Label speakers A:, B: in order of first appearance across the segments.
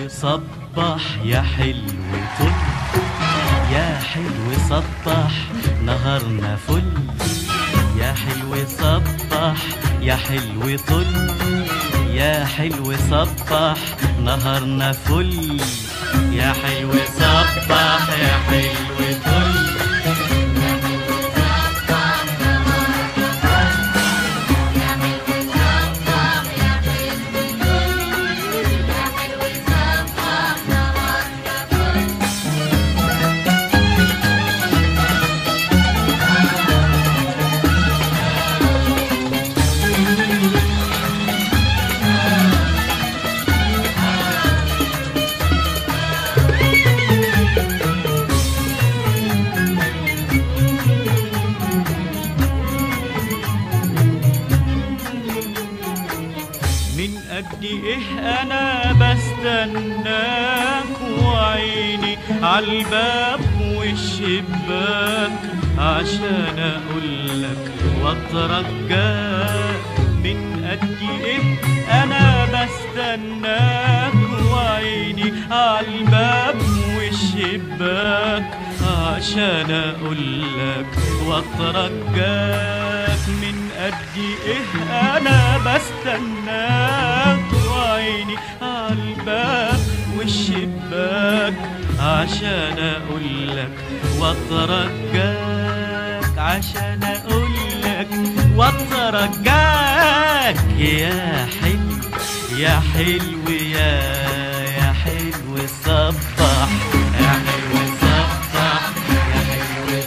A: صبح يا حلو طل يا حلو صبح نهارنا فل يا حلو صبح يا حلو طل يا حلو صبح نهارنا فل يا حلو صبح يا حلو طل من قد ايه انا بستناك وعيني عالباب والشباك عشان اقولك واترجاك من قد ايه انا بستناك وعيني عالباب والشباك عشان اقولك واترجاك من قد ايه انا بستناك وعيني عالباب والشباك عشان اقولك واترجاك عشان اقولك واترجاك يا حلو يا حلو يا يا حلو صبح يا حلو صبح يا حلو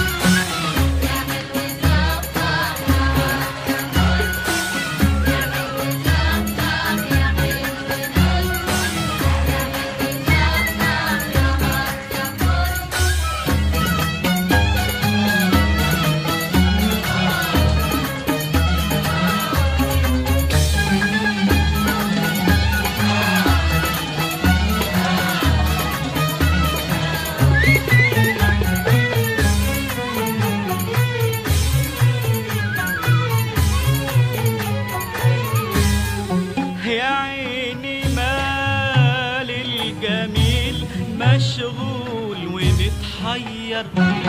A: يا عيني مال الجميل مشغول ومتحير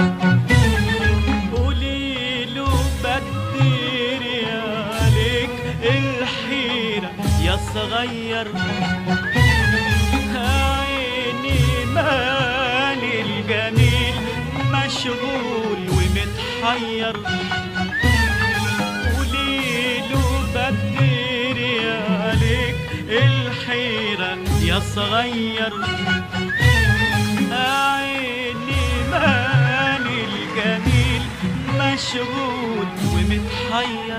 A: قولي له بدري عليك الحيرة يا صغير يا عيني مال الجميل مشغول ومتحير قوليله بدري عليك الحيرة يا صغير عيني مالي الجميل مشغول ومتحير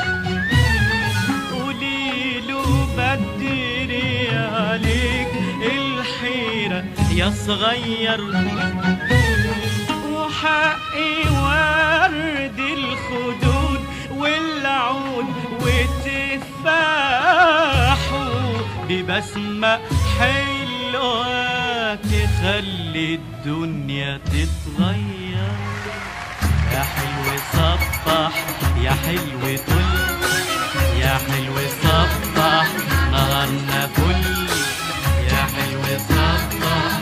A: قوليله بدري عليك الحيرة يا صغير وحقي ورد الخدود والعود والتفاح ببسمة حلوة تخلي الدنيا تتغير يا حلو صبح يا حلو طل يا حلو صبح نهارنا فل يا حلو صبح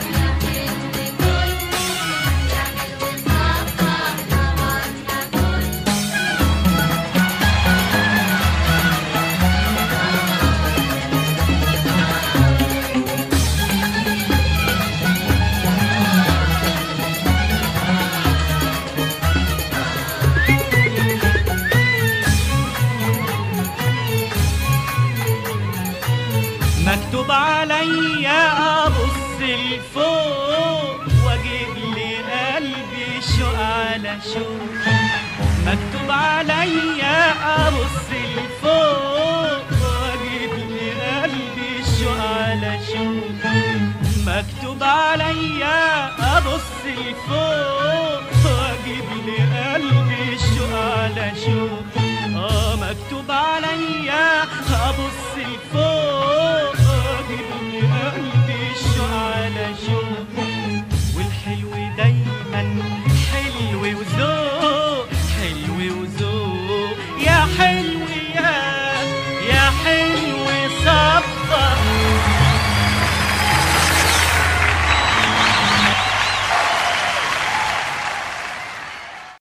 A: مكتوب عليا ابص لفوق واجيب لي قلبي شوق على شوق مكتوب عليا ابص لفوق واجيب لي قلبي شوق على شوق مكتوب عليا ابص لفوق واجيب لي قلبي شوق على شوق اه مكتوب عليا ابص لفوق